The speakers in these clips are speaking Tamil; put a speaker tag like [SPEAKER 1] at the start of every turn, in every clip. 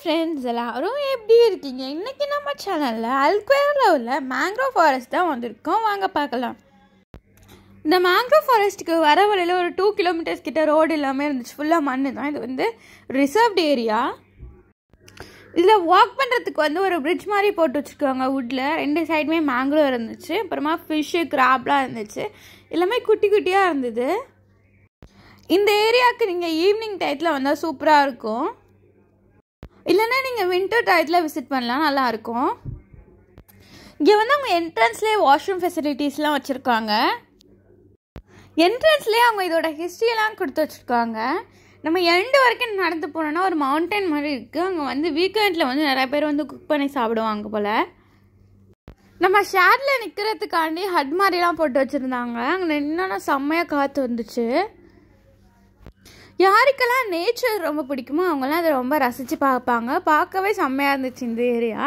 [SPEAKER 1] ஃப்ரெண்ட்ஸ் எல்லாரும் எப்படி இருக்கீங்க இன்றைக்கி நம்ம சேனலில் அல்குவேரில் உள்ள மேங்க்ரோவ் ஃபாரஸ்ட் தான் வந்திருக்கோம் வாங்க பார்க்கலாம் இந்த மேங்க்ரோவ் ஃபாரஸ்ட்டுக்கு வர வழியில் ஒரு டூ கிலோமீட்டர்ஸ் கிட்ட ரோடு எல்லாமே இருந்துச்சு ஃபுல்லாக மண் தான் இது வந்து ரிசர்வ்டு ஏரியா இதில் வாக் பண்ணுறதுக்கு வந்து ஒரு பிரிட்ஜ் மாதிரி போட்டு வச்சுருக்காங்க வுட்டில் ரெண்டு சைடுமே மேங்க்ரோவ் இருந்துச்சு அப்புறமா ஃபிஷ்ஷு கிராப்லாம் இருந்துச்சு எல்லாமே குட்டி குட்டியாக இருந்தது இந்த ஏரியாவுக்கு நீங்கள் ஈவினிங் டயத்தில் வந்தால் சூப்பராக இருக்கும் இல்லைன்னா நீங்கள் வின்டர் டயத்தில் விசிட் பண்ணலாம் நல்லாயிருக்கும் இங்கே வந்து அவங்க என்ட்ரன்ஸ்லேயே வாஷ்ரூம் ஃபெசிலிட்டிஸ்லாம் வச்சுருக்காங்க என்ட்ரன்ஸ்லேயே அவங்க இதோட ஹிஸ்ட்ரியெல்லாம் கொடுத்து வச்சுருக்காங்க நம்ம எண்டு வரைக்கும் நடந்து போனோன்னா ஒரு மவுண்டன் மாதிரி இருக்குது அங்கே வந்து வீக்கெண்டில் வந்து நிறைய பேர் வந்து குக் பண்ணி சாப்பிடுவாங்க போல் நம்ம ஷேரில் நிற்கிறதுக்காண்டி ஹட் மாதிரிலாம் போட்டு வச்சுருந்தாங்க அங்கே நின்னா செம்மையாக காற்று வந்துச்சு யாருக்கெல்லாம் நேச்சர் ரொம்ப பிடிக்குமோ அவங்கெல்லாம் அதை ரொம்ப ரசித்து பார்ப்பாங்க பார்க்கவே செம்மையாக இருந்துச்சு இந்த ஏரியா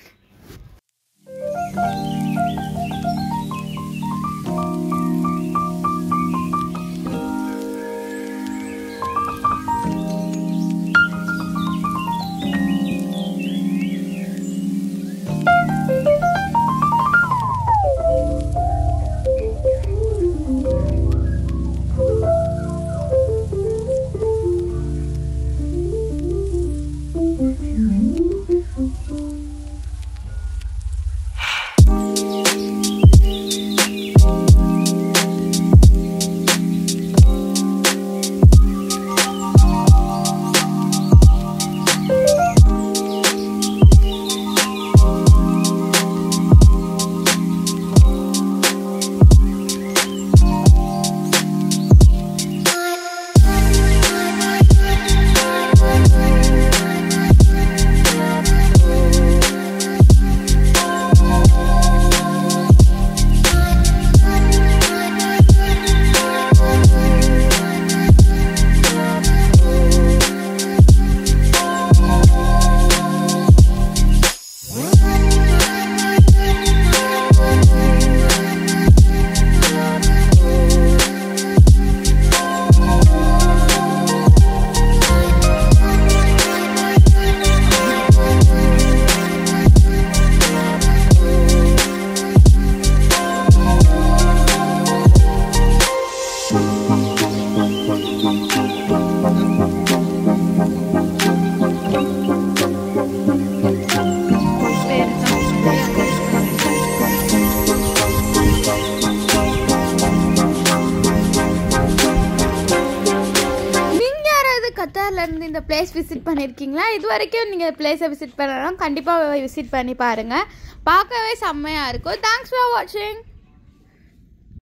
[SPEAKER 1] நீங்கள் யாராவது கத்தாரில் இருந்து இந்த பிளேஸ் விசிட் பண்ணியிருக்கீங்களா இது வரைக்கும் நீங்கள் பிளேஸை விசிட் பண்ணலாம் கண்டிப்பாக விசிட் பண்ணி பாருங்கள் பார்க்கவே செம்மையாக இருக்கும் தேங்க்ஸ் ஃபார் வாட்சிங்